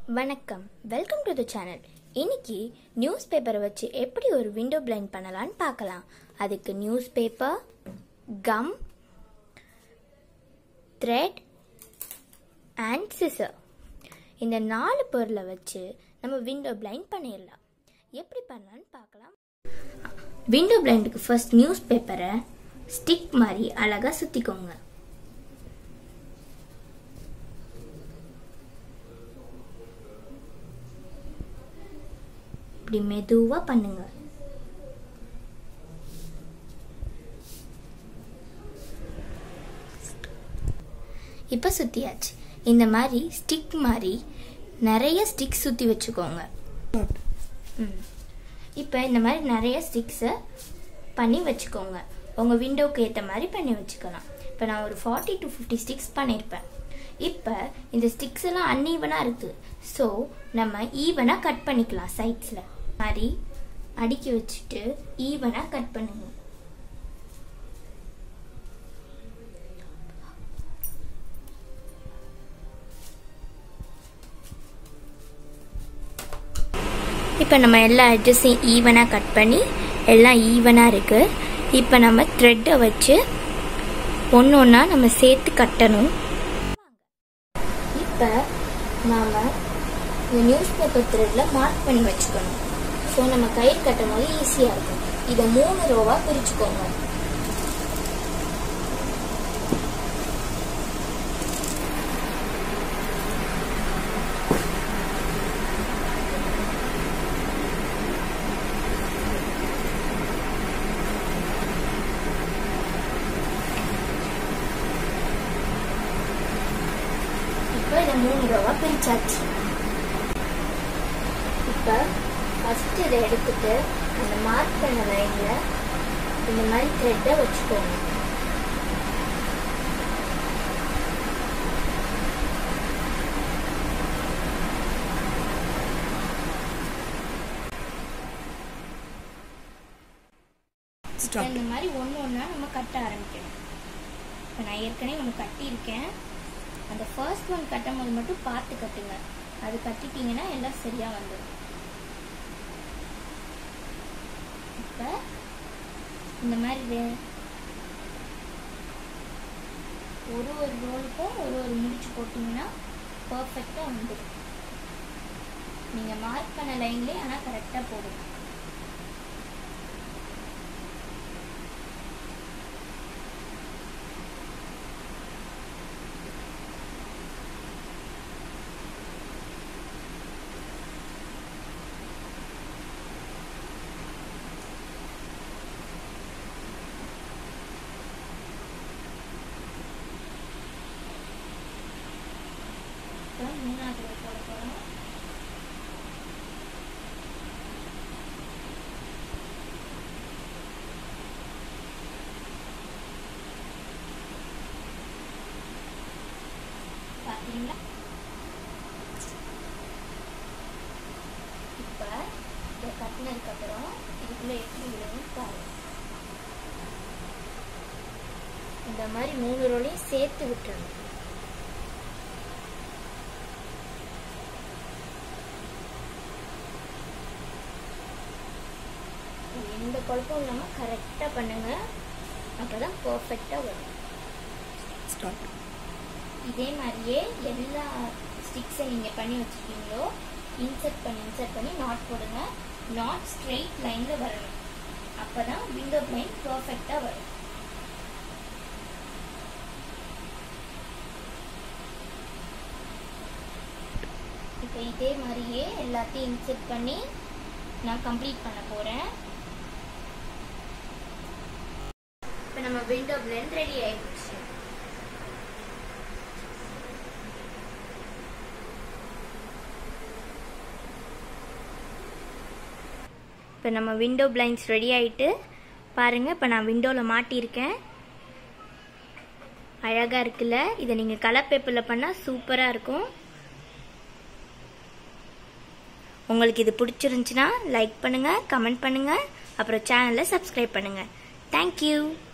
வணக்கம் welcome to the channel இன்னைக்கு news பேப்பரை வச்சு எப்படி ஒரு விண்டோ பிளைண்ட் பண்ணலான்னு பார்க்கலாம் அதுக்கு news paper gum thread and scissor இந்த நாலு பொருளை வச்சு நம்ம விண்டோ பிளைண்ட் பண்ணிடலாம் எப்படி பண்ணலான்னு பார்க்கலாம் விண்டோ பிளைண்டுக்கு ஃபர்ஸ்ட் நியூஸ் பேப்பரை ஸ்டிக் மாதிரி அழகாக சுற்றிக்கோங்க இப்படி மெதுவா பண்ணுங்க இப்போ சுத்தியாச்சு இந்த மாதிரி ஸ்டிக் மாதிரி நிறைய ஸ்டிக் சுத்தி வச்சுக்கோங்க ம். இப்போ இந்த மாதிரி நிறைய ஸ்டிக்ஸை பண்ணி வச்சுக்கோங்க உங்கள் விண்டோக்கு ஏற்ற மாதிரி பண்ணி வச்சுக்கலாம் இப்போ நான் ஒரு ஃபார்ட்டி டு ஃபிஃப்டி ஸ்டிக்ஸ் பண்ணியிருப்பேன் இப்போ இந்த ஸ்டிக்ஸ் எல்லாம் அன்ஈவனாக இருக்குது ஸோ நம்ம ஈவனாக கட் பண்ணிக்கலாம் சைட்ஸில் மாதிரி அடுக்கி வச்சுட்டு ஈவனாக கட் பண்ணுங்க இப்போ நம்ம எல்லா எட்ஜஸையும் ஈவனாக கட் பண்ணி எல்லாம் ஈவனாக இருக்குது இப்போ நம்ம த்ரெட்டை வச்சு ஒன்று ஒன்றா நம்ம சேர்த்து கட்டணும் இப்போ நாம் இந்த நியூஸ் பேப்பர் த்ரெட்டில் மார்க் பண்ணி வச்சுக்கணும் ஸோ நம்ம கயிறு கட்டும் போது ஈஸியாக இருக்கும் இதை மூணு ரோவாக பிரிச்சுக்கோங்க இப்போ இதை மூணு ரூபா பிரிச்சாச்சு இப்போ ஃபர்ஸ்ட் இதை எடுத்துட்டு அந்த மார்க் பண்ண லைன்ல இந்த மாதிரி த்ரெட்டை வச்சுக்கோங்க இப்போ இந்த மாதிரி ஒன்று ஒன்றா நம்ம கட்ட ஆரம்பிக்கணும் இப்போ நான் ஏற்கனவே ஒன்று கட்டியிருக்கேன் அந்த ஃபர்ஸ்ட் ஒன் கட்டும் போது மட்டும் பார்த்து கட்டுங்க அது கட்டிட்டீங்கன்னா எல்லாம் சரியா வந்துடும் இப்போ இந்த மாதிரி வே- ஒரு ஒரு ரோலுக்கும் ஒரு ஒரு முடிச்சு போட்டிங்கன்னா பர்ஃபெக்டாக வந்துடும் நீங்கள் மார்க் பண்ண லைன்லேயே ஆனால் கரெக்டாக போடுங்க இப்போ மூணாவது row போட போகிறோம் பார்த்தீங்களா இப்போ இதை கட்டினதுக்கப்புறம் இதுக்குள்ளே எப்படி விழுன்னு பாருங்க இந்த மாதிரி மூணு ரோலையும் சேர்த்து விட்டுறணும் எந்த குழப்பம் இல்லாமல் கரெக்டாக பண்ணுங்க அப்போ தான் பர்ஃபெக்டாக வரும் இதே மாதிரியே எல்லா ஸ்டிக்ஸை நீங்கள் பண்ணி வச்சுருக்கீங்களோ இன்சர்ட் பண்ணி இன்சர்ட் பண்ணி நாட் போடுங்க நாட் ஸ்ட்ரெயிட் லைனில் வரணும் அப்போ தான் விண்டோ பிளைன் பர்ஃபெக்டாக வரும் இப்போ இதே மாதிரியே எல்லாத்தையும் இன்சர்ட் பண்ணி நான் கம்ப்ளீட் பண்ண போகிறேன் இப்போ நம்ம விண்டோ பிளெண்ட் ரெடி ஆயிடுச்சு இப்போ நம்ம விண்டோ பிளைண்ட்ஸ் ரெடி ஆயிட்டு பாருங்க இப்போ நான் விண்டோவில் மாட்டியிருக்கேன் அழகாக இருக்குல்ல இதை நீங்கள் கலர் பேப்பரில் பண்ணால் சூப்பராக இருக்கும் உங்களுக்கு இது பிடிச்சிருந்துச்சுன்னா லைக் பண்ணுங்கள் கமெண்ட் பண்ணுங்கள் அப்புறம் சேனலை சப்ஸ்கிரைப் பண்ணுங்கள் தேங்க்யூ